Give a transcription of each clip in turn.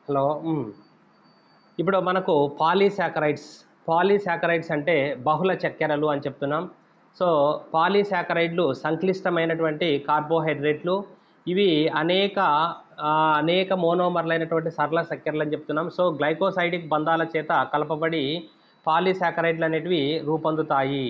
Hello మ్. ఇప్పుడు మనకు polysaccharides polysaccharides అంటే బహుళ చక్కెరలు అని చెప్తున్నాం సో పాలీసాకరైడ్లు సంక్లిష్టమైనటువంటి కార్బోహైడ్రేట్లు ఇవి అనేక ఆ, అనేక మోనోమర్లైనటువంటి సరళ చక్కెరలు అని చెప్తున్నాం సో గ్లైకోసైడిక్ బంధాల చేత కలపబడి పాలీసాకరైడ్లు అనేటివి రూపొందుతాయి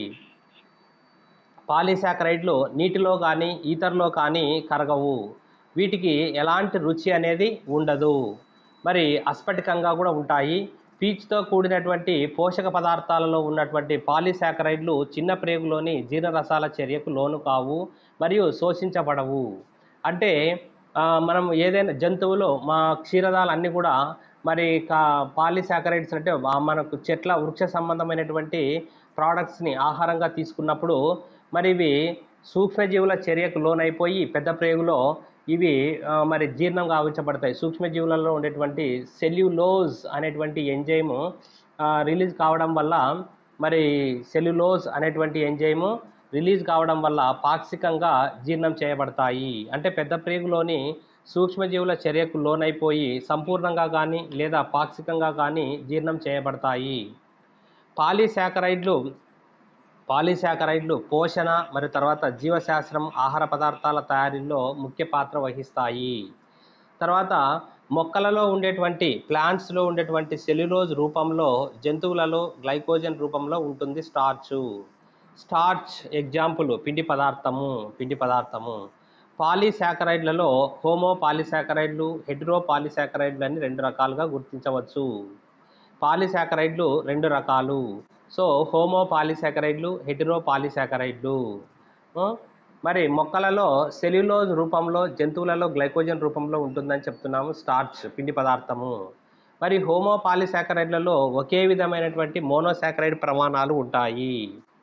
పాలీసాకరైడ్లు నీటిలో కానీ ఈతర్లో కానీ కరగవు వీటికి ఎలాంటి రుచి అనేది ఉండదు మరి అస్ఫటికంగా కూడా ఉంటాయి పీచుతో కూడినటువంటి పోషక పదార్థాలలో ఉన్నటువంటి పాలీసాకరైడ్లు చిన్న ప్రేగులోని జీర్ణరసాల చర్యకు లోను కావు మరియు శోషించబడవు అంటే ఆ, మనం ఏదైనా జంతువులు మా క్షీరదాలు అన్నీ కూడా మరి కా పాలీసాకరైడ్స్ అంటే ఆ మనకు చెట్ల వృక్ష సంబంధమైనటువంటి ప్రోడక్ట్స్ని ఆహారంగా తీసుకున్నప్పుడు మరి ఇవి సూక్ష్మజీవుల చర్యకు లోనైపోయి పెద్ద ప్రేగులో ఇవి ఆ, మరి జీర్ణం గావించబడతాయి సూక్ష్మజీవులలో ఉండేటువంటి సెల్యులోజ్ అనేటువంటి ఎంజైము రిలీజ్ కావడం వల్ల మరి సెల్యులోజ్ అనేటువంటి ఎంజైము రిలీజ్ కావడం వల్ల పాక్షికంగా జీర్ణం చేయబడతాయి అంటే పెద్ద ప్రేగులోని సూక్ష్మజీవుల చర్యకు లోనైపోయి సంపూర్ణంగా కానీ లేదా పాక్షికంగా కానీ జీర్ణం చేయబడతాయి పాలీసాకరైడ్లు పాలీసాకరైడ్లు పోషణ మరియు తర్వాత జీవశాస్త్రం ఆహార పదార్థాల తయారీలో ముఖ్య పాత్ర వహిస్తాయి తర్వాత మొక్కలలో ఉండేటువంటి ప్లాంట్స్లో ఉండేటువంటి సెల్యులోజ్ రూపంలో జంతువులలో గ్లైకోజన్ రూపంలో ఉంటుంది స్టార్చ్ స్టార్చ్ ఎగ్జాంపుల్ పిండి పదార్థము పిండి పదార్థము పాలీసాకరైడ్లలో హోమో పాలీసాకరైడ్లు హెడ్రో పాలీసాకరైడ్లు అని రెండు రకాలుగా గుర్తించవచ్చు పాలీసాకరైడ్లు రెండు రకాలు సో హోమో పాలీసాకరైడ్లు హెటరో పాలీసాకరైడ్లు ఆ, మరి మొక్కలలో సెల్యులోజ్ రూపంలో జంతువులలో గ్లైకోజన్ రూపంలో ఉంటుందని చెప్తున్నాము స్టార్చ్ పిండి పదార్థము మరి హోమో పాలీసాకరైడ్లలో ఒకే విధమైనటువంటి మోనోసాకరైడ్ ప్రమాణాలు ఉంటాయి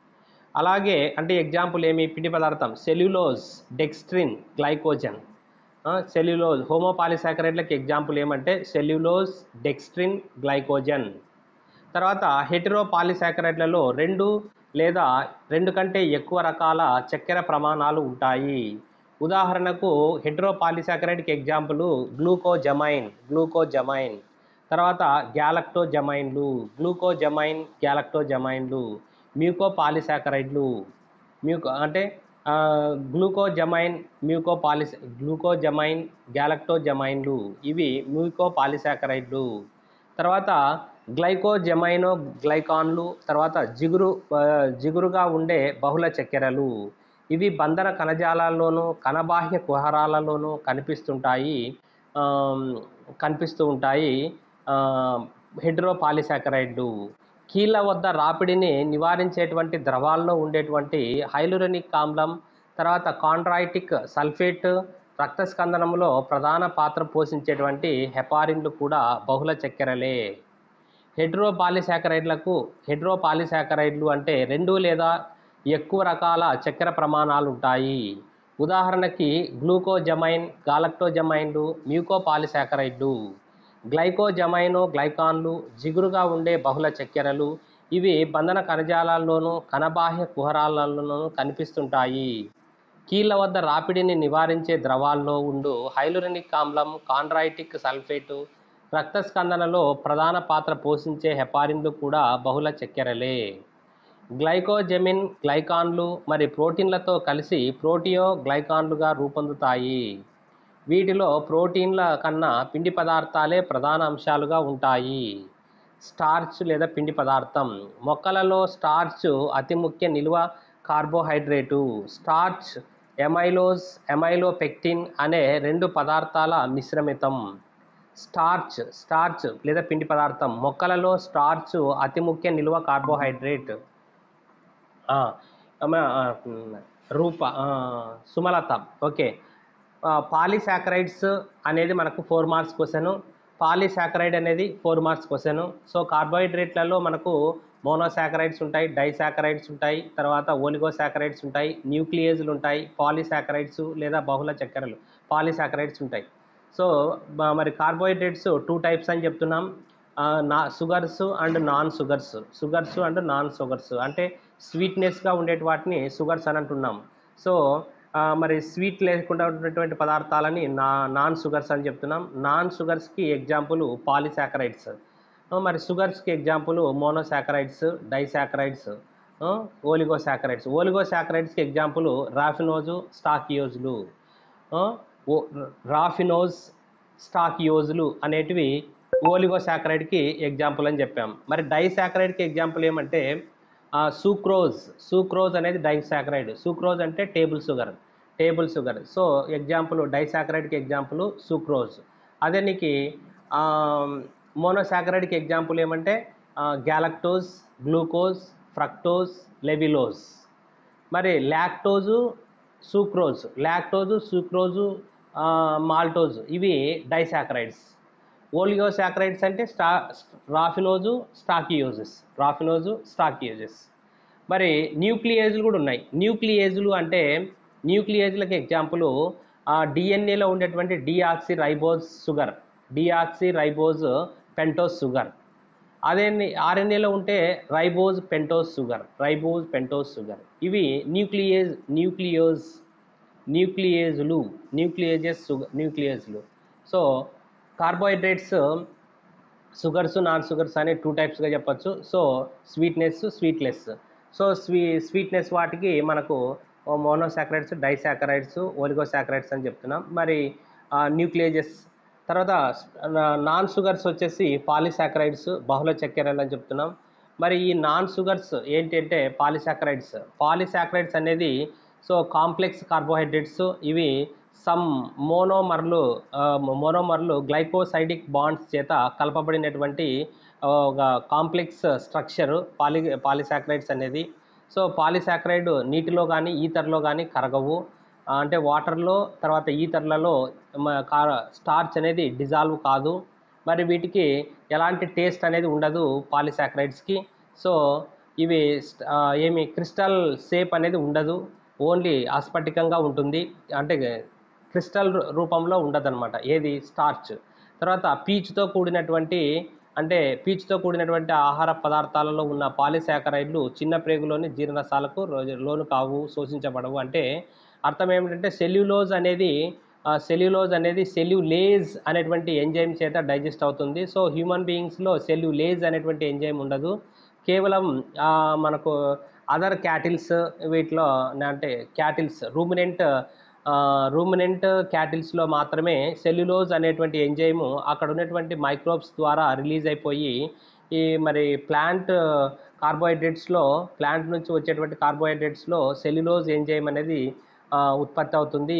అలాగే అంటే ఎగ్జాంపుల్ ఏమి పిండి పదార్థం సెల్యులోజ్ డెక్స్ట్రిన్ గ్లైకోజన్ సెల్యులోజ్ హోమోపాలిసాకరైడ్లకి ఎగ్జాంపుల్ ఏమంటే సెల్యులోజ్ డెక్స్ట్రిన్ గ్లైకోజన్ తర్వాత హెటరో పాలిసాకరైడ్లలో రెండు లేదా రెండు కంటే ఎక్కువ రకాల చక్కెర ప్రమాణాలు ఉంటాయి ఉదాహరణకు హెటరో పాలిసాకరైడ్కి ఎగ్జాంపుల్ గ్లూకోజమైన్ గ్లూకోజమైన్ తర్వాత గ్యాలక్టోజమైన్లు గ్లూకోజమైన్ గ్యాలక్టోజమైన్లు మ్యూకో పాలిసాకరైడ్లు మ్యూకో అంటే ఆ, గ్లూకోజమైన్ మ్యూకో పాలిస్ గ్లూకోజమైన్ గ్యాలక్టోజమైన్లు ఇవి మ్యూకో పాలిసాకరైడ్లు తర్వాత గ్లైకోజమైనో గ్లైకాన్లు తర్వాత జిగురు ఆ, జిగురుగా ఉండే బహుళ చక్కెరలు ఇవి బంధన కణజాలాల్లోనూ కణబాహ్య కుహరాలలోనూ కనిపిస్తుంటాయి ఆమ్, కనిపిస్తూ ఉంటాయి హెడ్రోపాలిసాకరైడ్లు కీళ్ళ వద్ద రాపిడిని నివారించేటువంటి ద్రవాల్లో ఉండేటువంటి హైలురనిక్ ఆమ్లం తర్వాత కాండ్రాయిటిక్ సల్ఫేట్ రక్తస్కందనంలో ప్రధాన పాత్ర పోషించేటువంటి హెపారిన్లు కూడా బహుళ చక్కెరలే హెడ్రోపాలిసాకరైడ్లకు హెడ్రోపాలిసాకరైడ్లు అంటే రెండు లేదా ఎక్కువ రకాల చక్కెర ప్రమాణాలు ఉంటాయి ఉదాహరణకి గ్లూకోజమైన్ గాలక్టోజమైన్లు మ్యూకోపాలిసాకరైడ్లు గ్లైకోజమైనో గ్లైకాన్లు జిగురుగా ఉండే బహుళ చక్కెరలు ఇవి బంధన కణజాలాల్లోనూ కణబాహ్య కుహరాలలోనూ కనిపిస్తుంటాయి కీళ్ళ వద్ద రాపిడిని నివారించే ద్రవాల్లో ఉండు హైలురనిక్ ఆమ్లం కాండ్రాయిటిక్ సల్ఫేటు రక్తస్కందనలో ప్రధాన పాత్ర పోషించే హెపారిన్లు కూడా బహుళ చక్కెరలే గ్లైకోజెమిన్ గ్లైకాన్లు మరి ప్రోటీన్లతో కలిసి ప్రోటియో గ్లైకాన్లుగా రూపొందుతాయి వీటిలో ప్రోటీన్ల కన్నా పిండి పదార్థాలే ప్రధాన అంశాలుగా ఉంటాయి స్టార్చ్ లేదా పిండి పదార్థం మొక్కలలో స్టార్చ్ అతి ముఖ్య నిల్వ కార్బోహైడ్రేటు స్టార్చ్ ఎమైలోస్ ఎమైలోపెక్టిన్ అనే రెండు పదార్థాల మిశ్రమితం స్టార్చ్ స్టార్చ్ లేదా పిండి పదార్థం మొక్కలలో స్టార్చ్ అతి ముఖ్య నిల్వ కార్బోహైడ్రేట్ ఆ, అమ- ఆ, ఉమ్, రూప ఆ, సుమలత ఓకే పాలీసాకరైడ్స్ అనేది మనకు ఫోర్ మార్క్స్ క్వశ్చన్ పాలీసాకరైడ్ అనేది ఫోర్ మార్క్స్ క్వశ్చన్ సో కార్బోహైడ్రేట్లలో మనకు మోనోసాకరైడ్స్ ఉంటాయి డైసాకరైడ్స్ ఉంటాయి తర్వాత ఓలిగోసాకరైడ్స్ ఉంటాయి న్యూక్లియేజ్లు ఉంటాయి పాలీసాకరైడ్స్ లేదా బహుళ చక్కెరలు పాలీసాకరైడ్స్ ఉంటాయి సో బ- మరి కార్బోహైడ్రేట్స్ టూ టైప్స్ అని చెప్తున్నాం ఆ, నా sugars and non sugars sugars and non sugars అంటే స్వీట్నెస్గా ఉండే వాటిని షుగర్స్ అని అంటున్నాం సో ఆ, మరి స్వీట్ లేకుండా ఉన్నటువంటి పదార్థాలని నా నాన్ షుగర్స్ అని చెప్తున్నాం నాన్ షుగర్స్కి ఎగ్జాంపుల్ పాలిసాకరైడ్స్ మరి షుగర్స్కి ఎగ్జాంపుల్ మోనోసాకరైడ్స్ డైసాకరైడ్స్ ఓలిగోసాకరైడ్స్ ఓలిగోసాకరైడ్స్కి ఎగ్జాంపుల్ రాఫినోజు స్టాకియోజులు ఆ, ఓ- రాఫినోజ్ స్టాకియోజులు అనేటివి ఓలిగోసాకరైడ్కి ఎగ్జాంపుల్ అని చెప్పాం మరి డైసాకరైడ్కి ఎగ్జాంపుల్ ఏమంటే ఆ, సూక్రోజ్ సూక్రోజ్ అనేది డైసాకరైడ్ సూక్రోజ్ అంటే table sugar table sugar so example డైసాకరైడ్కి ఎగ్జాంపుల్ సూక్రోజ్ అదే నీకు మోనోసాకరైడ్కి ఎగ్జాంపుల్ ఏమంటే గ్యాలక్టోజ్ గ్లూకోజ్ ఫ్రక్టోజ్ లెవిలోజ్ మరి lactose sucrose lactose sucrose maltose ఇవి డైసాకరైడ్స్ ఓలిగోసాకరైడ్స్ అంటే స్టా రాఫినోజు స్టాకియోజెస్ రాఫినోజు స్టాకియోజెస్ మరి న్యూక్లియేజ్లు కూడా ఉన్నాయి న్యూక్లియేజ్లు అంటే న్యూక్లియేజ్లకు ఎగ్జాంపుల్ డిఎన్ఏలో ఉండేటువంటి deoxy ribose sugar deoxy ribose pentose sugar అదే ఆర్ఎన్ఏలో ఉంటే ribose pentose sugar ribose pentose sugar ఇవి న్యూక్లియేజ్ న్యూక్లియోజ్ న్యూక్లియేజ్లు న్యూక్లియేజెస్ షుగర్ న్యూక్లియేజ్లు so carbohydrates sugars non sugars అనే టూ టైప్స్గా చెప్పొచ్చు సో స్వీట్నెస్ స్వీట్లెస్ సో స్వీ స్వీట్నెస్ వాటికి మనకు మోనోసాకరైడ్స్ డైసాకరైడ్స్ ఓలిగోసాకరైడ్స్ అని చెప్తున్నాం మరి న్యూక్లియేజెస్ తర్వాత నాన్ షుగర్స్ వచ్చేసి పాలిసాకరైడ్స్ బహుళ చక్కెరలు అని చెప్తున్నాం మరి ఈ నాన్ షుగర్స్ ఏంటంటే పాలిసాకరైడ్స్ పాలిసాకరైడ్స్ అనేది సో కాంప్లెక్స్ కార్బోహైడ్రేట్స్ ఇవి సమ్ మోనోమర్లు మోనోమర్లు గ్లైకోసైడిక్ బాండ్స్ చేత కలపబడినటువంటి ఆ, ఒక కాంప్లెక్స్ స్ట్రక్చర్ పాలి పాలిసాకరైడ్స్ అనేది సో పాలిసాకరైడ్ నీటిలో కానీ ఈథర్లో కానీ కరగవు ఆ, అంటే వాటర్లో తర్వాత ఈథర్లలో మ- కా స్టార్చ్ అనేది డిజాల్వ్ కాదు మరి వీటికి ఎలాంటి టేస్ట్ అనేది ఉండదు పాలిసాకరైడ్స్కి సో ఇవి స్ట్- ఆ, ఏమి క్రిస్టల్ షేప్ అనేది ఉండదు ఓన్లీ ఆస్ఫటికంగా ఉంటుంది అంటే క్రిస్టల్ రూ- రూపంలో ఉండదన్నమాట ఏది స్టార్చ్ తర్వాత పీచుతో కూడినటువంటి అంటే పీచుతో కూడినటువంటి ఆహార పదార్థాలలో ఉన్న పాలిసాకరైడ్లు చిన్న ప్రేగులోని జీర్ణరసాలకు రో- లోను కావు శోషించబడవు అంటే అర్థం ఏమిటంటే సెల్యులోజ్ అనేది సెల్యులోజ్ అనేది సెల్యులేజ్ అనేటువంటి ఎంజైమ్ చేత డైజెస్ట్ అవుతుంది సో హ్యూమన్ బీయింగ్స్లో సెల్యులేజ్ అనేటువంటి ఎంజైమ్ ఉండదు కేవలం ఆ, మనకు అదర్ క్యాటిల్స్ వీటిలో అంటే క్యాటిల్స్ రూమినెంట్ రూమినెంట్ క్యాటిల్స్లో మాత్రమే సెల్యులోజ్ అనేటువంటి ఎంజైమ్ అక్కడ ఉన్నటువంటి మైక్రోబ్స్ ద్వారా రిలీజ్ అయిపోయి ఈ మరి ప్లాంట్ కార్బోహైడ్రేట్స్లో ప్లాంట్ నుంచి వచ్చేటువంటి కార్బోహైడ్రేట్స్లో సెల్యులోజ్ ఎంజైమ్ అనేది ఆ, ఉత్పత్తి అవుతుంది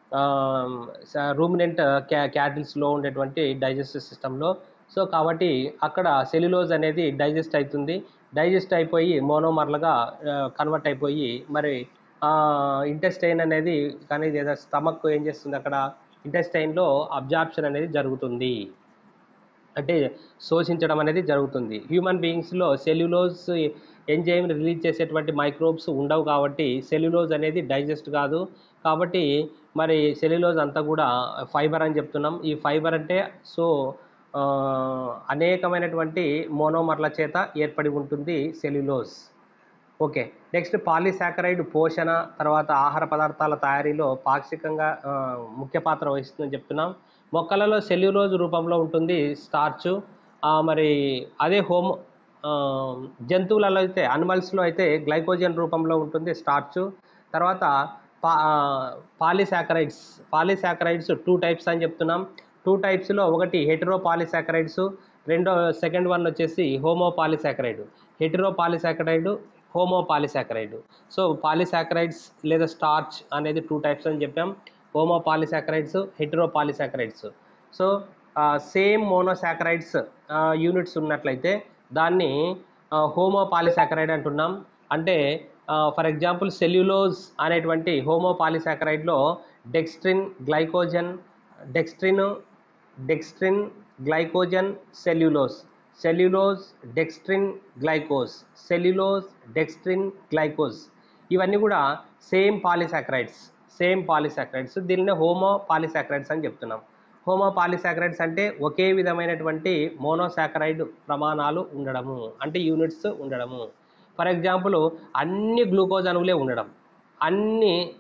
రూమినెంట్ క్యా క్యాటిల్స్లో ఉండేటువంటి డైజెస్టివ్ సిస్టంలో సో కాబట్టి అక్కడ సెల్యులోజ్ అనేది డైజెస్ట్ అవుతుంది డైజెస్ట్ అయిపోయి మోనోమర్లుగా కన్వర్ట్ అయిపోయి మరి ఇంటెస్టైన్ అనేది కానీ లేదా స్టమక్ ఏం చేస్తుంది అక్కడ ఇంటెస్టైన్లో అబ్జార్ప్షన్ అనేది జరుగుతుంది అంటే శోషించడం అనేది జరుగుతుంది హ్యూమన్ బీయింగ్స్లో సెల్యులోజ్ ఎంజైమ్ రిలీజ్ చేసేటువంటి మైక్రోబ్స్ ఉండవు కాబట్టి సెల్యులోజ్ అనేది డైజెస్ట్ కాదు కాబట్టి మరి సెల్యులోజ్ అంతా కూడా ఫైబర్ అని చెప్తున్నాం ఈ ఫైబర్ అంటే సో ఆ, అనేకమైనటువంటి మోనోమర్ల చేత ఏర్పడి ఉంటుంది సెల్యులోజ్ ఓకే నెక్స్ట్ పాలిసాకరైడ్ పోషణ తర్వాత ఆహార పదార్థాల తయారీలో పాక్షికంగా ఆ, ముఖ్య పాత్ర వహిస్తుందని చెప్తున్నాం మొక్కలలో సెల్యులోజ్ రూపంలో ఉంటుంది స్టార్చ్ మరి అదే హోమ్ ఆ, జంతువులలో అయితే అనిమల్స్లో అయితే గ్లైకోజన్ రూపంలో ఉంటుంది స్టార్చ్ తర్వాత పా పాలిసాకరైడ్స్ పాలిసాకరైడ్స్ టూ టైప్స్ అని చెప్తున్నాం టూ టైప్స్లో ఒకటి హెటరో పాలిసాకరైడ్స్ రెండో సెకండ్ వన్ వచ్చేసి homo polysaccharide hetero polysaccharide homo polysaccharide so polysaccharides లేదా స్టార్చ్ అనేది టూ టైప్స్ అని చెప్పాం homo polysaccharides hetero polysaccharides so same monosaccharides units ఉన్నట్లయితే దాన్ని హోమో పాలిసాకరైడ్ అంటున్నాం అంటే ఫర్ ఎగ్జాంపుల్ సెల్యులోజ్ అనేటువంటి హోమో పాలిసాకరైడ్లో dextrin glycogen dextrin dextrin glycogen cellulose cellulose dextrin glycose cellulose dextrin glycose ఇవన్నీ కూడా సేమ్ పాలిసాకరైడ్స్ సేమ్ పాలిసాకరైడ్స్ దీనిని హోమో పాలిసాకరైడ్స్ అని చెప్తున్నాం హోమో పాలిసాకరైడ్స్ అంటే ఒకే విధమైనటువంటి మోనోసాకరైడ్ ప్రమాణాలు ఉండడము అంటే యూనిట్స్ ఉండడము ఫర్ ఎగ్జాంపుల్ అన్ని గ్లూకోజ్ అణువులే ఉండడం అన్ని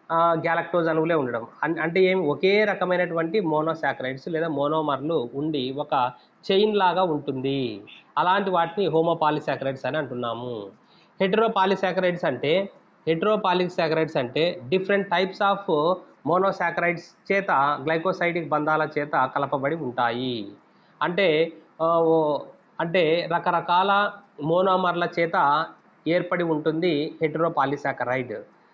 గ్యాలక్టోజ్ అణువులే ఉండడం అన్- అంటే ఏమి ఒకే రకమైనటువంటి మోనోసాకరైడ్స్ లేదా మోనోమర్లు ఉండి ఒక చైన్ లాగా ఉంటుంది అలాంటి వాటిని హోమోపాలిసాకరైడ్స్ అని అంటున్నాము హెటరోపాలిసాకరైడ్స్ అంటే హెటరోపాలిసాకరైడ్స్ అంటే డిఫరెంట్ టైప్స్ ఆఫ్ మోనోసాకరైడ్స్ చేత గ్లైకోసైడిక్ బంధాల చేత కలపబడి ఉంటాయి అంటే ఆ, ఓ- అంటే రకరకాల మోనోమర్ల చేత ఏర్పడి ఉంటుంది హెటరోపాలిసాకరైడ్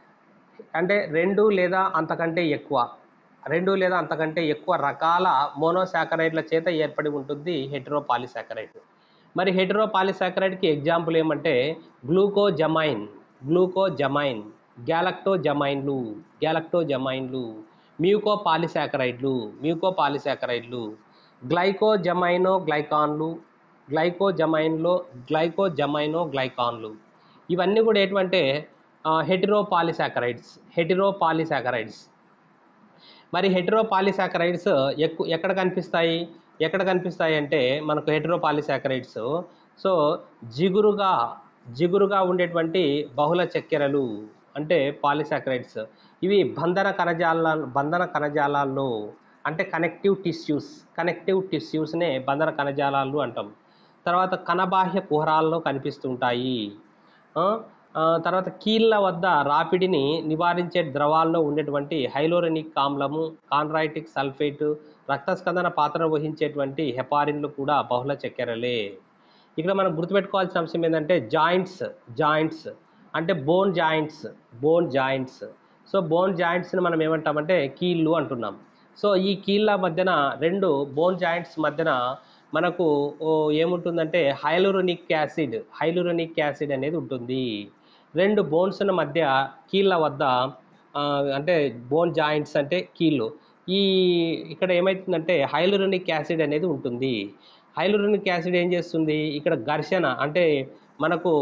అంటే రెండు లేదా అంతకంటే ఎక్కువ రెండు లేదా అంతకంటే ఎక్కువ రకాల మోనోసాకరైడ్ల చేత ఏర్పడి ఉంటుంది హెటరోపాలిసాకరైడ్ మరి హెటరోపాలిసాకరైడ్కి ఎగ్జాంపుల్ ఏమంటే గ్లూకోజమైన్ గ్లూకోజమైన్ గ్యాలక్టోజమైన్లు గ్యాలక్టోజమైన్లు మ్యూకోపాలిసాకరైడ్లు మ్యూకోపాలిసాకరైడ్లు గ్లైకోజమైనో గ్లైకాన్లు గ్లైకోజమైన్లో గ్లైకోజమైనో గ్లైకాన్లు ఇవన్నీ కూడా ఏంటంటే హెటిరోపాలిసాకరైడ్స్ హెటిరోపాలిసాకరైడ్స్ మరి హెటిరోపాలిసాకరైడ్స్ ఎక్కువ ఎక్కడ కనిపిస్తాయి ఎక్కడ కనిపిస్తాయి అంటే మనకు హెటిరోపాలిసాకరైడ్స్ సో జిగురుగా జిగురుగా ఉండేటువంటి బహుళ చక్కెరలు అంటే పాలిసాకరైడ్స్ ఇవి బంధన కణజాల బంధన కణజాలాల్లో అంటే కనెక్టివ్ టిష్యూస్ కనెక్టివ్ టిష్యూస్నే బంధన కణజాలాలు అంటాం తర్వాత కణబాహ్య కుహరాల్లో కనిపిస్తుంటాయి ఆ, ఆ, తర్వాత కీళ్ళ వద్ద రాపిడిని నివారించే ద్రవాల్లో ఉండేటువంటి హైలోరెనిక్ ఆమ్లము కాన్రాయిటిక్ సల్ఫేట్ రక్తస్కందన పాత్ర వహించేటువంటి హెపారిన్లు కూడా బహుళ చక్కెరలే ఇక్కడ మనం గుర్తుపెట్టుకోవాల్సిన అంశం ఏంటంటే జాయింట్స్ జాయింట్స్ అంటే bone joints bone joints so bone జాయింట్స్ని మనం ఏమంటామంటే కీళ్ళు అంటున్నాం సో ఈ కీళ్ళ మధ్యన రెండు బోన్ జాయింట్స్ మధ్యన మనకు ఓ ఏముంటుందంటే హైలోరోనిక్ యాసిడ్ హైలోరోనిక్ యాసిడ్ అనేది ఉంటుంది రెండు బోన్స్ మధ్య కీళ్ళ వద్ద ఆ, అంటే బోన్ జాయింట్స్ అంటే కీళ్ళు ఈ ఇక్కడ ఏమవుతుందంటే హైలోరోనిక్ యాసిడ్ అనేది ఉంటుంది హైలోరోనిక్ యాసిడ్ ఏం చేస్తుంది ఇక్కడ ఘర్షణ అంటే మనకు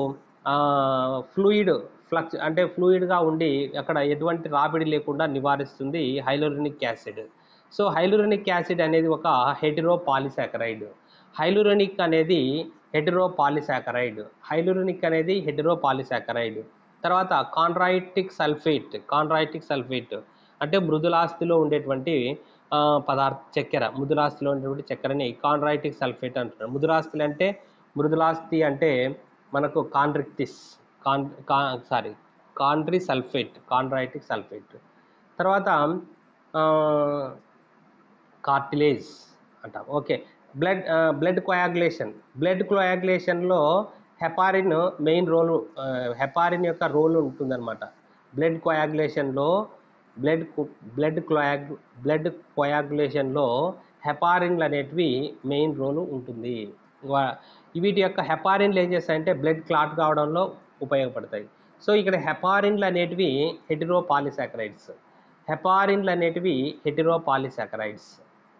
ఫ్లూయిడ్ ఫ్లక్స్ అంటే ఫ్లూయిడ్గా ఉండి అక్కడ ఎటువంటి రాపిడి లేకుండా నివారిస్తుంది hyaluronic acid so hyaluronic acid అనేది ఒక హెటిరో పాలిసాకరైడ్ హైలోరోనిక్ అనేది హెటిరో పాలిసాకరైడ్ హైలోరోనిక్ అనేది హెటిరో పాలిసాకరైడ్ తర్వాత కాండ్రాయిటిక్ సల్ఫేట్ కాండ్రాయిటిక్ సల్ఫేట్ అంటే మృదులాస్థిలో ఉండేటువంటి ఆ, పదార్థ చక్కెర మృదులాస్థిలో ఉండేటువంటి చక్కెరని కాండ్రాయిటిక్ సల్ఫేట్ అంటారు మృదులాస్థిలు అంటే మృదులాస్థి అంటే మనకు కాండ్రిక్టిస్ కాన్ కా సారీ కాండ్రి సల్ఫేట్ కాండ్రాయిటిక్ సల్ఫేట్ తర్వాత ఆ, కార్టిలేజ్ అంటాం okay blood blood coagulation blood కోయాగులేషన్లో హెపారిన్ మెయిన్ రోల్ హెపారిన్ యొక్క రోల్ ఉంటుందన్నమాట బ్లడ్ కోయాగులేషన్లో బ్లడ్ బ్లడ్ క్లోయాగ్ బ్లడ్ కోయాగులేషన్లో హెపారిన్లు అనేటివి మెయిన్ రోల్ ఉంటుంది వా- వీటి యొక్క హెపారిన్లు ఏం చేస్తాయంటే బ్లడ్ క్లాట్ కావడంలో ఉపయోగపడతాయి సో ఇక్కడ హెపారిన్లు అనేటివి హెటిరోపాలిసాకరైడ్స్ హెపారిన్లు అనేటివి హెటిరోపాలిసాకరైడ్స్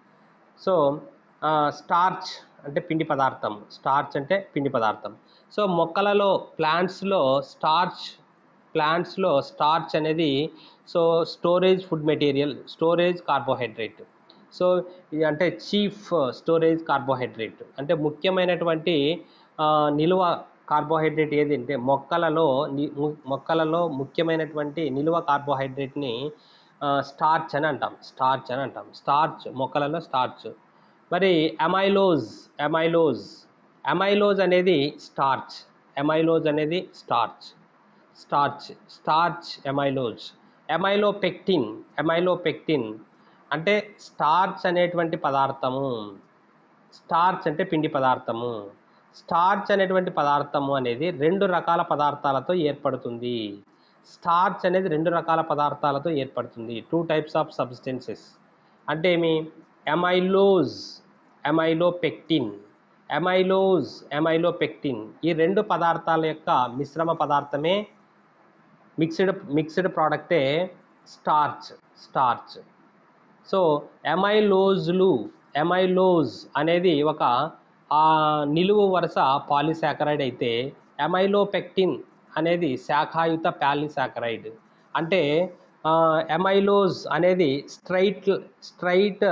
సో ఆ, స్టార్చ్ అంటే పిండి పదార్థం స్టార్చ్ అంటే పిండి పదార్థం సో మొక్కలలో ప్లాంట్స్లో స్టార్చ్ ప్లాంట్స్లో స్టార్చ్ అనేది so storage food material storage carbohydrate so ఇది అంటే చీఫ్ స్టోరేజ్ కార్బోహైడ్రేట్ అంటే ముఖ్యమైనటువంటి ఆ, నిలువ కార్బోహైడ్రేట్ ఏది అంటే మొక్కలలో ని- ము- మొక్కలలో ముఖ్యమైనటువంటి నిలువ కార్బోహైడ్రేట్ని స్టార్చ్ అని అంటాం స్టార్చ్ అని అంటాం స్టార్చ్ మొక్కలలో స్టార్చ్ మరి అమైలోజ్ అమైలోజ్ అమైలోజ్ అనేది స్టార్చ్ అమైలోజ్ అనేది starch starch starch amylose amylopectin amylopectin అంటే స్టార్చ్ అనేటువంటి పదార్థము స్టార్చ్ అంటే పిండి పదార్థము స్టార్చ్ అనేటువంటి పదార్థము అనేది రెండు రకాల పదార్థాలతో ఏర్పడుతుంది స్టార్చ్ అనేది రెండు రకాల పదార్థాలతో ఏర్పడుతుంది టూ టైప్స్ ఆఫ్ సబ్స్టెన్సెస్ అంటే ఏమి ఎమైలోజ్ ఎమైలోపెక్టిన్ ఎమైలోజ్ ఎమైలోపెక్టిన్ ఈ రెండు పదార్థాల యొక్క మిశ్రమ పదార్థమే మిక్స్డ్ మిక్స్డ్ ప్రోడక్టే స్టార్చ్ స్టార్చ్ సో ఎమైలోజ్లు ఎమైలోజ్ అనేది ఒక ఆ, నిలువు వరుస పాలిసాకరైడ్ అయితే ఎమైలోపెక్టిన్ అనేది శాఖాయుత పాలిసాకరైడ్ అంటే ఆ, ఎమైలోజ్ అనేది స్ట్రైట్ స్ట్రైట్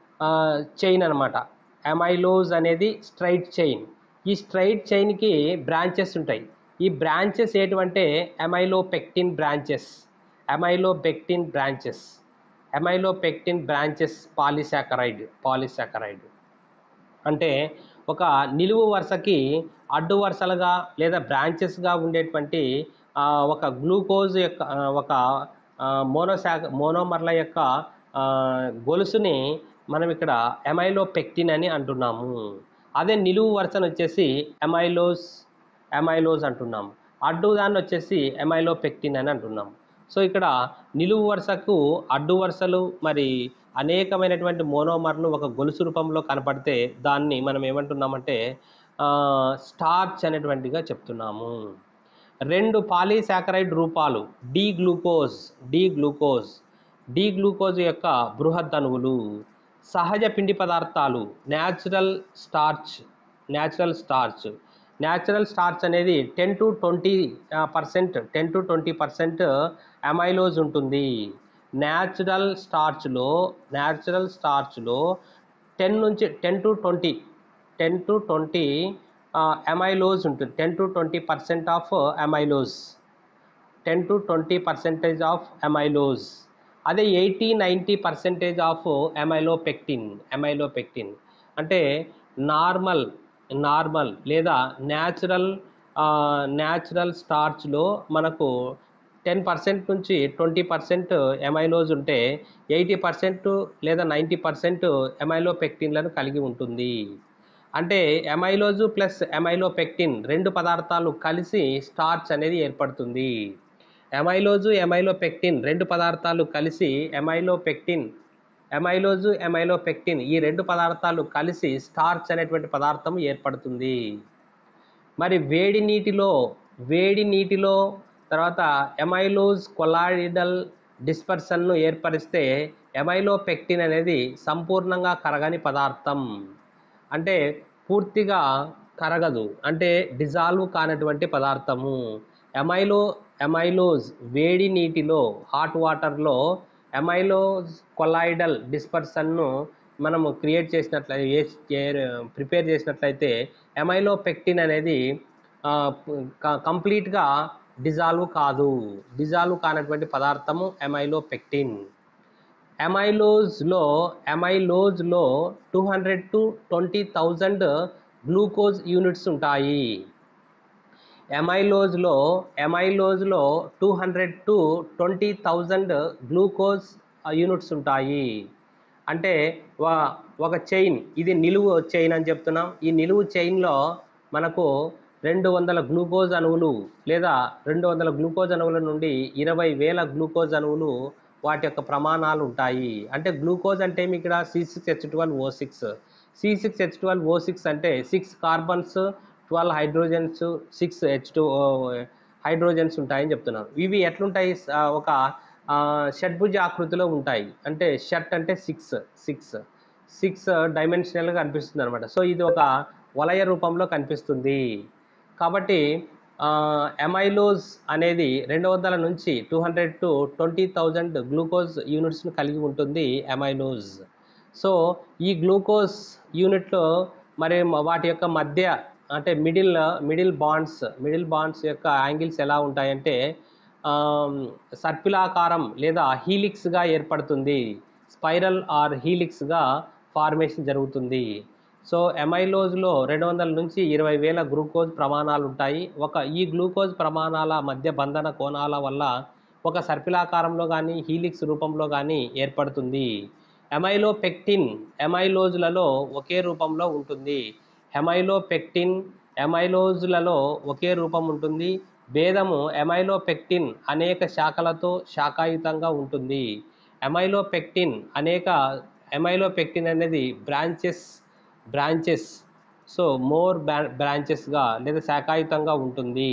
చైన్ అనమాట ఎమైలోజ్ అనేది స్ట్రైట్ చైన్ ఈ స్ట్రైట్ చైన్కి బ్రాంచెస్ ఉంటాయి ఈ బ్రాంచెస్ ఏంటంటే amylopectin branches amylopectin branches amylopectin branches polysaccharide polysaccharide అంటే ఒక నిలువు వరుసకి అడ్డు వరుసలుగా లేదా బ్రాంచెస్గా ఉండేటువంటి ఆ, ఒక గ్లూకోజ్ యొక్క ఆ, ఒక మోనోసాక్ మోనోమర్ల యొక్క ఆ, గొలుసుని మనం ఇక్కడ ఎమైలోపెక్టిన్ అని అంటున్నాము అదే నిలువు వరుసను వచ్చేసి ఎమైలోస్ ఎమైలోజ్ అంటున్నాము అడ్డు దాన్ని వచ్చేసి ఎమైలోపెక్టిన్ అని అంటున్నాం సో ఇక్కడ నిలువు వరుసకు అడ్డు వరుసలు మరి అనేకమైనటువంటి మోనోమర్లు ఒక గొలుసు రూపంలో కనపడితే దాన్ని మనం ఏమంటున్నామంటే ఆ, స్టార్చ్ అనేటువంటిగా చెప్తున్నాము రెండు పాలీసాకరైడ్ రూపాలు D glucose D glucose D glucose యొక్క బృహత్ అణువులు సహజ పిండి పదార్థాలు natural starch natural starch natural starch అనేది ten to twenty percent ten to twenty percent amylose ఉంటుంది న్యాచురల్ స్టార్చ్లో న్యాచురల్ స్టార్చ్లో టెన్ నుంచి ten to twenty ten to twenty amylose ఉంటుంది ten to twenty percent of amylose ten to twenty percentage of amylose అదే eighty ninety percentage of amylopectin amylopectin అంటే normal normal లేదా natural natural స్టార్చ్లో మనకు ten percent నుంచి twenty percent amylose ఉంటే eighty percent లేదా ninety percent ఎమైలోపెక్టిన్లను కలిగి ఉంటుంది అంటే ఎమైలోజు ప్లస్ ఎమైలోపెక్టిన్ రెండు పదార్థాలు కలిసి స్టార్చ్ అనేది ఏర్పడుతుంది ఎమైలోజు ఎమైలోపెక్టిన్ రెండు పదార్థాలు కలిసి ఎమైలోపెక్టిన్ ఎమైలోజు ఎమైలోపెక్టిన్ ఈ రెండు పదార్థాలు కలిసి స్టార్చ్ అనేటువంటి పదార్థం ఏర్పడుతుంది మరి వేడి నీటిలో వేడి నీటిలో తర్వాత ఎమైలోజ్ కొలాయిడల్ డిస్పర్షన్ను ఏర్పరిస్తే ఎమైలోపెక్టిన్ అనేది సంపూర్ణంగా కరగని పదార్థం అంటే పూర్తిగా కరగదు అంటే డిజాల్వ్ కానటువంటి పదార్థము ఎమైలో ఎమైలోజ్ వేడి నీటిలో హాట్ వాటర్లో ఎమైలోజ్ కొలాయిడల్ డిస్పర్షన్ను మనము క్రియేట్ చేసినట్లయితే ప్రిపేర్ చేసినట్లయితే ఎమైలోపెక్టిన్ అనేది కంప్లీట్గా డిజాల్వ్ కాదు డిజాల్వ్ కానటువంటి పదార్థము ఎమైలోపెక్టిన్ ఎమైలోజ్లో ఎమైలోజ్లో two hundred to twenty thousand glucose units ఉంటాయి ఎమైలోజ్లో ఎమైలోజ్లో two hundred to twenty thousand glucose units ఉంటాయి అంటే వా- ఒక చైన్ ఇది నిలువు చైన్ అని చెప్తున్నాం ఈ నిలువు చైన్లో మనకు రెండు వందల గ్లూకోజ్ అణువులు లేదా రెండు వందల గ్లూకోజ్ అణువుల నుండి ఇరవై వేల గ్లూకోజ్ అణువులు వాటి యొక్క ప్రమాణాలు ఉంటాయి అంటే గ్లూకోజ్ అంటే ఏమి ఇక్కడ C six H twelve O six C six H twelve O six అంటే six carbons twelve hydrogens six H two hydrogens ఉంటాయని చెప్తున్నాను ఇవి ఎట్లుంటాయి ఆ, ఒక ఆ, షడ్భుజ ఆకృతిలో ఉంటాయి అంటే షట్ అంటే సిక్స్ సిక్స్ సిక్స్ డైమెన్షనల్గా కనిపిస్తుంది అనమాట సో ఇది ఒక వలయ రూపంలో కనిపిస్తుంది కాబట్టి ఎమైలోజ్ అనేది రెండు వందల నుంచి two hundred to twenty thousand glucose యూనిట్స్ను కలిగి ఉంటుంది ఎమైలోజ్ సో ఈ గ్లూకోజ్ యూనిట్లో మరి మ- వాటి యొక్క మధ్య అంటే middle middle bonds middle bonds యొక్క యాంగిల్స్ ఎలా ఉంటాయంటే సర్పిలాకారం లేదా హీలిక్స్గా ఏర్పడుతుంది స్పైరల్ ఆర్ హీలిక్స్గా ఫార్మేషన్ జరుగుతుంది సో ఎమైలోజ్లో రెండు వందల నుంచి ఇరవై వేల గ్లూకోజ్ ప్రమాణాలు ఉంటాయి ఒక ఈ గ్లూకోజ్ ప్రమాణాల మధ్య బంధన కోణాల వల్ల ఒక సర్పిలాకారంలో కానీ హీలిక్స్ రూపంలో కానీ ఏర్పడుతుంది ఎమైలోపెక్టిన్ ఎమైలోజ్లలో ఒకే రూపంలో ఉంటుంది హెమైలోపెక్టిన్ ఎమైలోజ్లలో ఒకే రూపం ఉంటుంది భేదము ఎమైలోపెక్టిన్ అనేక శాఖలతో శాఖాయుతంగా ఉంటుంది ఎమైలోపెక్టిన్ అనేక ఎమైలోపెక్టిన్ అనేది బ్రాంచెస్ బ్రాంచెస్ సో మోర్ బ్రాంచెస్గా లేదా శాఖాయుతంగా ఉంటుంది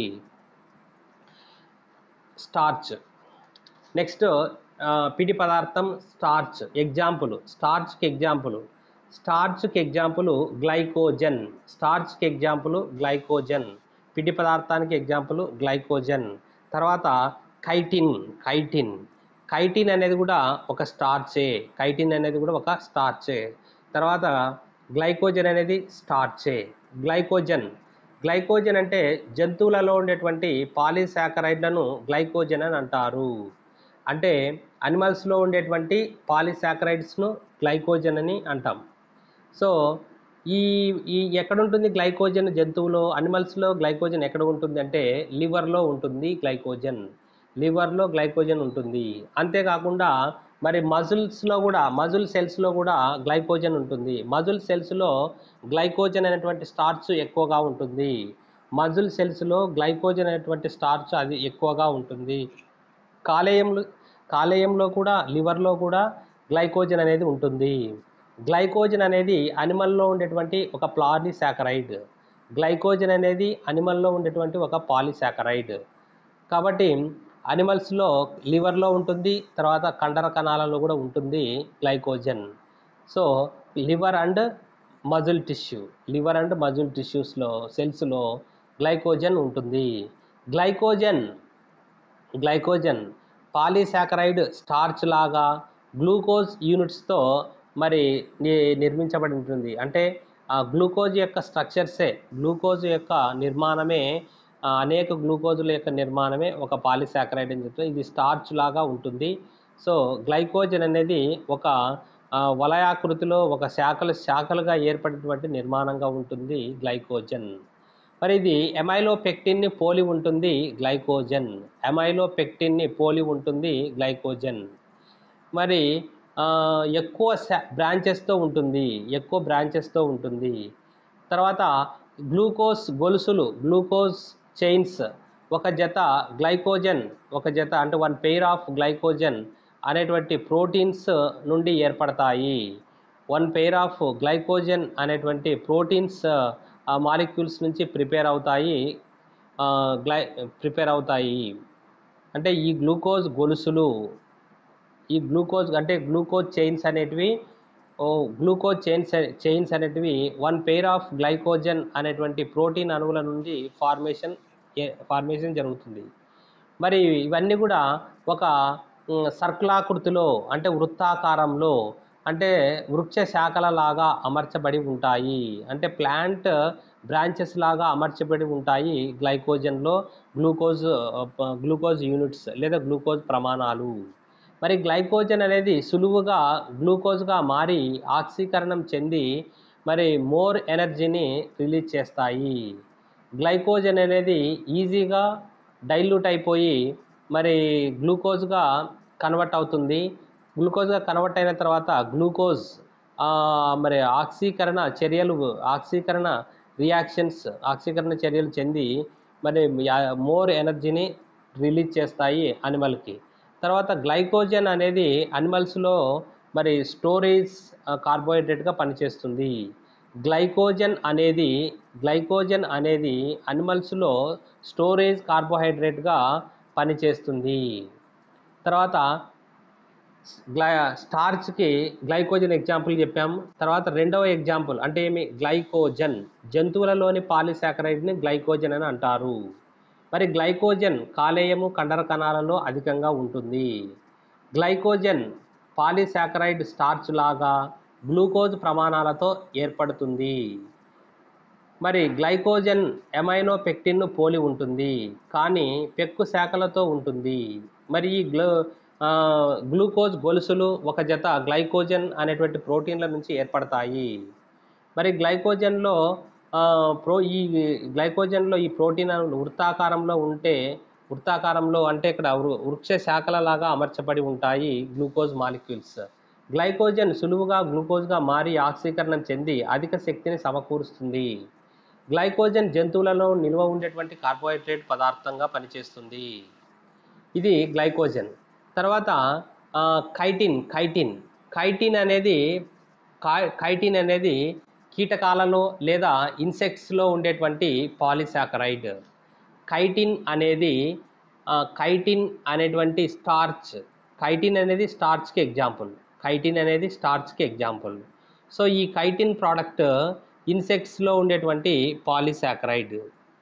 స్టార్చ్ నెక్స్ట్ పిడి పదార్థం స్టార్చ్ ఎగ్జాంపుల్ స్టార్చ్కి ఎగ్జాంపుల్ స్టార్చ్కి ఎగ్జాంపుల్ గ్లైకోజన్ స్టార్చ్కి ఎగ్జాంపుల్ గ్లైకోజన్ పిడి పదార్థానికి ఎగ్జాంపుల్ గ్లైకోజన్ తర్వాత కైటిన్ కైటిన్ కైటిన్ అనేది కూడా ఒక స్టార్చే కైటిన్ అనేది కూడా ఒక స్టార్చే తర్వాత గ్లైకోజన్ అనేది స్టార్చే గ్లైకోజన్ గ్లైకోజన్ అంటే జంతువులలో ఉండేటువంటి పాలీసాకరైడ్లను గ్లైకోజన్ అని అంటారు అంటే అనిమల్స్లో ఉండేటువంటి పాలిసాకరైడ్స్ను గ్లైకోజన్ అని అంటాం సో ఈ ఈ ఎక్కడ ఉంటుంది గ్లైకోజన్ జంతువులో అనిమల్స్లో గ్లైకోజన్ ఎక్కడ ఉంటుంది అంటే లివర్లో ఉంటుంది గ్లైకోజన్ లివర్లో గ్లైకోజన్ ఉంటుంది అంతేకాకుండా మరి మజిల్స్లో కూడా మజిల్ సెల్స్లో కూడా గ్లైకోజన్ ఉంటుంది మజిల్ సెల్స్లో గ్లైకోజన్ అనేటువంటి స్టార్చ్ ఎక్కువగా ఉంటుంది మజిల్ సెల్స్లో గ్లైకోజన్ అనేటువంటి స్టార్చ్ అది ఎక్కువగా ఉంటుంది కాలేయంలో కాలేయంలో కూడా లివర్లో కూడా గ్లైకోజన్ అనేది ఉంటుంది గ్లైకోజన్ అనేది అనిమల్లో ఉండేటువంటి ఒక పాలిసాకరైడ్ గ్లైకోజన్ అనేది అనిమల్లో ఉండేటువంటి ఒక పాలిసాకరైడ్ కాబట్టి అనిమల్స్లో లివర్లో ఉంటుంది తర్వాత కండర కణాలలో కూడా ఉంటుంది glycogen so liver and muscle tissue liver and muscle టిష్యూస్లో సెల్స్లో గ్లైకోజన్ ఉంటుంది గ్లైకోజన్ గ్లైకోజన్ పాలీసాకరైడ్ స్టార్చ్ లాగా గ్లూకోజ్ యూనిట్స్తో మరి ని- నిర్మించబడి ఉంటుంది అంటే ఆ గ్లూకోజ్ యొక్క స్ట్రక్చర్సే గ్లూకోజ్ యొక్క నిర్మాణమే ఆ, అనేక గ్లూకోజుల యొక్క నిర్మాణమే ఒక పాలిసాకరైడ్ అని చెప్తుంది ఇది స్టార్చ్ లాగా ఉంటుంది సో గ్లైకోజన్ అనేది ఒక ఆ, వలయాకృతిలో ఒక శాఖలు శాఖలుగా ఏర్పడినటువంటి నిర్మాణంగా ఉంటుంది గ్లైకోజన్ మరి ఇది ఎమైలోపెక్టిన్ని పోలి ఉంటుంది గ్లైకోజన్ ఎమైలోపెక్టిన్ని పోలి ఉంటుంది గ్లైకోజన్ మరి ఆ, ఎక్కువ బ్రాంచెస్తో ఉంటుంది ఎక్కువ బ్రాంచెస్తో ఉంటుంది తర్వాత గ్లూకోజ్ గొలుసులు గ్లూకోజ్ చైన్స్ ఒక జత గ్లైకోజన్ ఒక జత అంటే వన్ పెయిర్ ఆఫ్ గ్లైకోజన్ అనేటువంటి ప్రోటీన్స్ నుండి ఏర్పడతాయి వన్ పెయిర్ ఆఫ్ గ్లైకోజన్ అనేటువంటి ప్రోటీన్స్ ఆ మాలిక్యూల్స్ నుంచి ప్రిపేర్ అవుతాయి ఆ, గ్లై ప్రిపేర్ అవుతాయి అంటే ఈ గ్లూకోజ్ గొలుసులు ఈ గ్లూకోజ్ అంటే గ్లూకోజ్ చైన్స్ అనేటివి ఓ గ్లూకోజ్ చైన్స్ చైన్స్ అనేటివి వన్ పెయిర్ ఆఫ్ గ్లైకోజన్ అనేటువంటి ప్రోటీన్ అణువుల నుండి ఫార్మేషన్ ఫార్మేషన్ జరుగుతుంది మరి ఇవన్నీ కూడా ఒక ఉమ్, సర్కులాకృతిలో అంటే వృత్తాకారంలో అంటే వృక్ష శాఖల లాగా అమర్చబడి ఉంటాయి అంటే ప్లాంట్ బ్రాంచెస్ లాగా అమర్చబడి ఉంటాయి గ్లైకోజన్లో గ్లూకోజ్ ఆ, గ్లూకోజ్ యూనిట్స్ లేదా గ్లూకోజ్ ప్రమాణాలు మరి గ్లైకోజన్ అనేది సులువుగా గ్లూకోజ్గా మారి ఆక్సీకరణం చెంది మరి మోర్ ఎనర్జీని రిలీజ్ చేస్తాయి గ్లైకోజన్ అనేది ఈజీగా డైల్యూట్ అయిపోయి మరి గ్లూకోజ్గా కన్వర్ట్ అవుతుంది గ్లూకోజ్గా కన్వర్ట్ అయిన తర్వాత గ్లూకోజ్ ఆ, మరి ఆక్సీకరణ చర్యలు ఆక్సీకరణ రియాక్షన్స్ ఆక్సీకరణ చర్యలు చెంది మరి మోర్ ఎనర్జీని రిలీజ్ చేస్తాయి అనిమల్కి తర్వాత గ్లైకోజన్ అనేది అనిమల్స్లో మరి స్టోరేజ్ కార్బోహైడ్రేట్గా పనిచేస్తుంది గ్లైకోజన్ అనేది గ్లైకోజన్ అనేది అనిమల్స్లో స్టోరేజ్ కార్బోహైడ్రేట్గా పనిచేస్తుంది తర్వాత గ్లై స్టార్చ్కి గ్లైకోజన్ ఎగ్జాంపుల్ చెప్పాము తర్వాత రెండవ ఎగ్జాంపుల్ అంటే ఏమి గ్లైకోజన్ జంతువులలోని పాలిసాకరైడ్ని గ్లైకోజన్ అని అంటారు మరి గ్లైకోజన్ కాలేయము కండర కణాలలో అధికంగా ఉంటుంది గ్లైకోజన్ పాలిసాకరైడ్ స్టార్చ్ లాగా గ్లూకోజ్ ప్రమాణాలతో ఏర్పడుతుంది మరి గ్లైకోజన్ ఎమైనో పెక్టిన్ను పోలి ఉంటుంది కానీ పెక్కు శాఖలతో ఉంటుంది మరి ఈ గ్లో ఆ, గ్లూకోజ్ గొలుసులు ఒక జత గ్లైకోజన్ అనేటువంటి ప్రోటీన్ల నుంచి ఏర్పడతాయి మరి గ్లైకోజన్లో ఆ, ప్రో ఈ గ్లైకోజన్లో ఈ ప్రోటీన్ అణువులు వృత్తాకారంలో ఉంటే వృత్తాకారంలో అంటే ఇక్కడ వృ- వృక్ష శాఖలలాగా అమర్చబడి ఉంటాయి గ్లూకోజ్ మాలిక్యూల్స్ గ్లైకోజన్ సులువుగా గ్లూకోజ్గా మారి ఆక్సీకరణం చెంది అధిక శక్తిని సమకూరుస్తుంది గ్లైకోజన్ జంతువులలో నిల్వ ఉండేటువంటి కార్బోహైడ్రేట్ పదార్థంగా పనిచేస్తుంది ఇది గ్లైకోజన్ తర్వాత ఆ, కైటిన్ కైటిన్ కైటిన్ అనేది కా- కైటిన్ అనేది కీటకాలలో లేదా ఇన్సెక్ట్స్లో ఉండేటువంటి పాలిసాకరైడ్ కైటిన్ అనేది ఆ, కైటిన్ అనేటువంటి స్టార్చ్ కైటిన్ అనేది స్టార్చ్కి ఎగ్జాంపుల్ కైటిన్ అనేది స్టార్చ్కి ఎగ్జాంపుల్ సో ఈ కైటిన్ ప్రోడక్ట్ ఇన్సెక్ట్స్లో ఉండేటువంటి పాలిసాకరైడ్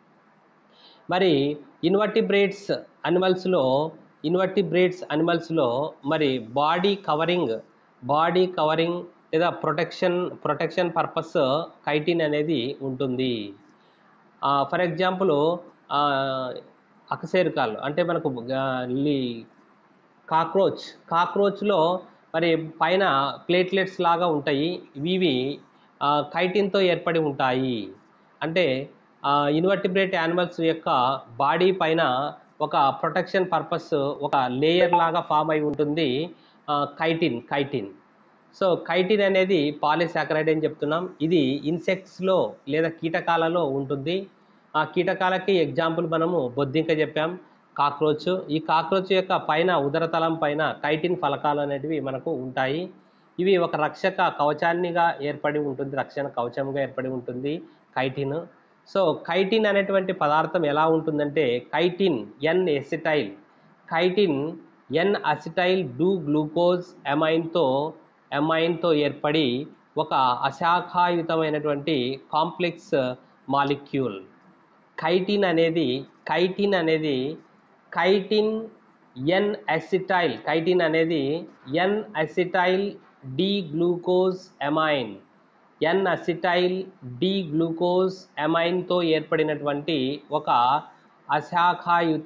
మరి ఇన్వర్టిబ్రేట్స్ అనిమల్స్లో ఇన్వర్టిబ్రేట్స్ అనిమల్స్లో మరి బాడీ కవరింగ్ బాడీ కవరింగ్ లేదా ప్రొటెక్షన్ ప్రొటెక్షన్ పర్పస్ కైటిన్ అనేది ఉంటుంది ఫర్ ఎగ్జాంపుల్ అకశేరుకాలు అంటే మనకు గా- లి కాక్రోచ్ కాక్రోచ్లో మరి పైన ప్లేట్లెట్స్ లాగా ఉంటాయి ఇవి ఆ, కైటిన్తో ఏర్పడి ఉంటాయి అంటే ఇన్వర్టిబ్రేట్ యానిమల్స్ యొక్క బాడీ పైన ఒక ప్రొటెక్షన్ పర్పస్ ఒక లేయర్ లాగా ఫామ్ అయి ఉంటుంది ఆ, కైటిన్ కైటిన్ సో కైటిన్ అనేది పాలిసాకరైడ్ అని చెప్తున్నాం ఇది ఇన్సెక్ట్స్లో లేదా కీటకాలలో ఉంటుంది ఆ కీటకాలకి ఎగ్జాంపుల్ మనము బొద్దింక చెప్పాం కాక్రోచ్ ఈ కాక్రోచ్ యొక్క పైన ఉదరతలం పైన కైటిన్ ఫలకాలు అనేటివి మనకు ఉంటాయి ఇవి ఒక రక్షక కవచాన్నిగా ఏర్పడి ఉంటుంది రక్షణ కవచంగా ఏర్పడి ఉంటుంది కైటిన్ సో కైటిన్ అనేటువంటి పదార్థం ఎలా ఉంటుందంటే chitin N acetyl chitin N acetyl D glucose ఎమైన్తో ఎమైన్తో ఏర్పడి ఒక అశాఖాయుతమైనటువంటి కాంప్లెక్స్ మాలిక్యూల్ కైటిన్ అనేది కైటిన్ అనేది కైటిన్ ఎన్ అసిటైల్ కైటిన్ అనేది N acetyl D glucose amine N acetyl D glucose ఎమైన్తో ఏర్పడినటువంటి ఒక అశాఖాయుత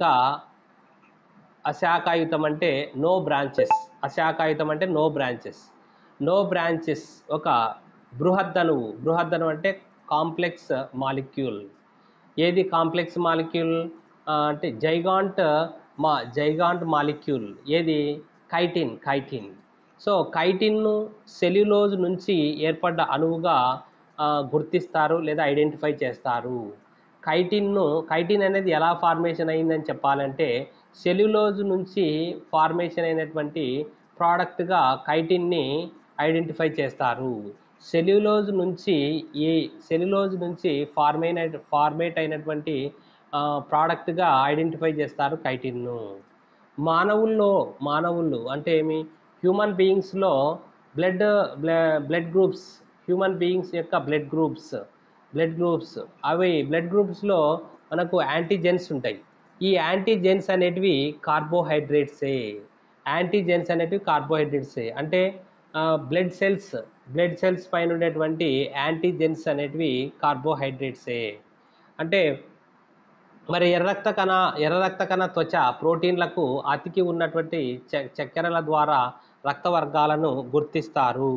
అశాఖాయుతం అంటే నో బ్రాంచెస్ అశాఖాయుతం అంటే నో బ్రాంచెస్ నో బ్రాంచెస్ ఒక బృహద్దనువు బృహద్దనువు అంటే కాంప్లెక్స్ మాలిక్యూల్ ఏది కాంప్లెక్స్ మాలిక్యూల్ అంటే జైగాంట్ మా జైగాంట్ మాలిక్యూల్ ఏది కైటిన్ కైటిన్ సో కైటిన్ను సెల్యులోజ్ నుంచి ఏర్పడ్డ అణువుగా ఆ, గుర్తిస్తారు లేదా ఐడెంటిఫై చేస్తారు కైటిన్ను కైటిన్ అనేది ఎలా ఫార్మేషన్ అయిందని చెప్పాలంటే సెల్యులోజ్ నుంచి ఫార్మేషన్ అయినటువంటి ప్రోడక్ట్గా కైటిన్ని ఐడెంటిఫై చేస్తారు సెల్యులోజ్ నుంచి ఈ సెల్యులోజ్ నుంచి ఫార్మైన ఫార్మేట్ అయినటువంటి ప్రోడక్ట్గా ఐడెంటిఫై చేస్తారు కైటిన్ను మానవుల్లో మానవుళ్ళు అంటే ఏమి హ్యూమన్ బీయింగ్స్లో blood blood groups human beings యొక్క బ్లడ్ గ్రూప్స్ బ్లడ్ గ్రూప్స్ అవి బ్లడ్ గ్రూప్స్లో మనకు యాంటీజెన్స్ ఉంటాయి ఈ యాంటీజెన్స్ అనేటివి కార్బోహైడ్రేట్సే యాంటీజెన్స్ అనేటివి కార్బోహైడ్రేట్సే అంటే బ్లడ్ సెల్స్ బ్లడ్ సెల్స్ పైన ఉండేటువంటి యాంటీజెన్స్ అనేటివి కార్బోహైడ్రేట్సే అంటే మరి ఎర్ర రక్త కణ ఎర్ర రక్త కణ త్వచ ప్రోటీన్లకు అతికి ఉన్నటువంటి చ- చక్కెరల ద్వారా రక్త వర్గాలను గుర్తిస్తారు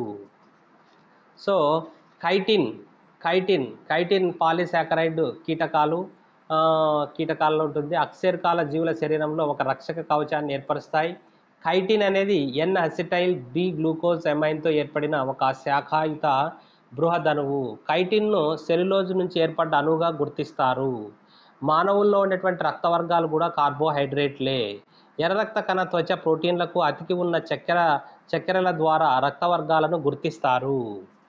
so chitin chitin chitin polysaccharide కీటకాలు ఆ, కీటకాలలో ఉంటుంది అక్సేర్కాల జీవుల శరీరంలో ఒక రక్షక కవచాన్ని ఏర్పరుస్తాయి కైటిన్ అనేది ఎన్ అసిటైల్ డి గ్లూకోజ్ ఎమైన్తో ఏర్పడిన ఒక శాఖాయుత బృహదణువు కైటిన్ను సెల్యులోజ్ నుంచి ఏర్పడ్డ అణువుగా గుర్తిస్తారు మానవుల్లో ఉన్నటువంటి రక్త వర్గాలు కూడా కార్బోహైడ్రేట్లే ఎర్ర రక్త కణ త్వచ ప్రోటీన్లకు అతికి ఉన్న చక్కెర చక్కెరల ద్వారా రక్త వర్గాలను గుర్తిస్తారు